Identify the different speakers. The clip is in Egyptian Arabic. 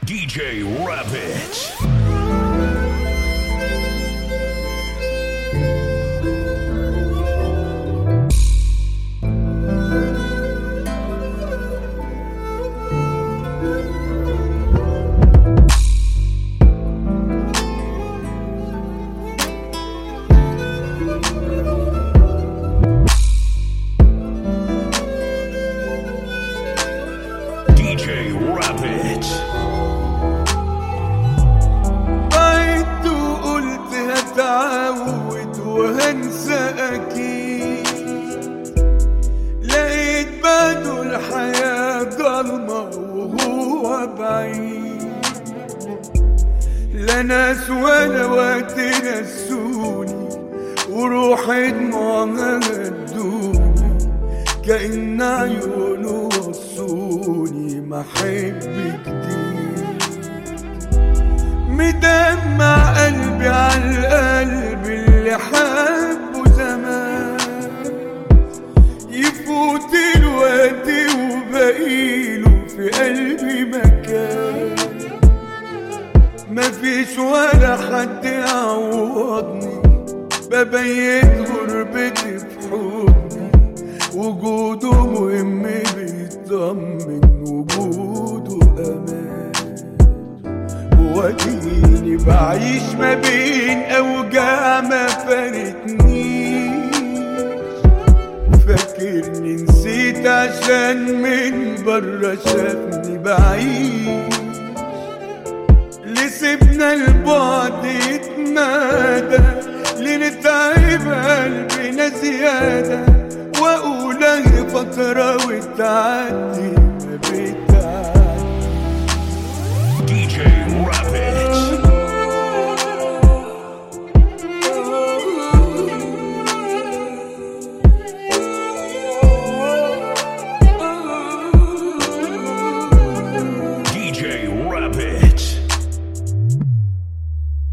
Speaker 1: DJ Rabbit. DJ Rabbit.
Speaker 2: بعدت وقلت هتعود وهنسى اكيد لقيت بعده الحياة ضلمة وهو بعيد لا ناس ولا وقت نسوني وروحي دموعها هدوني كأن عيونه وصوني ما احب جديد مدمع قلبي على القلب اللي حبه زمان يفوت الوقت وبقيله في قلبي مكان مفيش ولا حد يعوضني ببيت غربتي في حضني وجوده مهم بيطمن وجوده امان واديني بعيش ما بين اوجاع ما فارقتنيش فاكرني نسيت عشان من بره شافني بعيش لسيبنا البعد يتمادى لنتعب قلبنا زيادة وأقول أهي فترة وتعدي ما بيت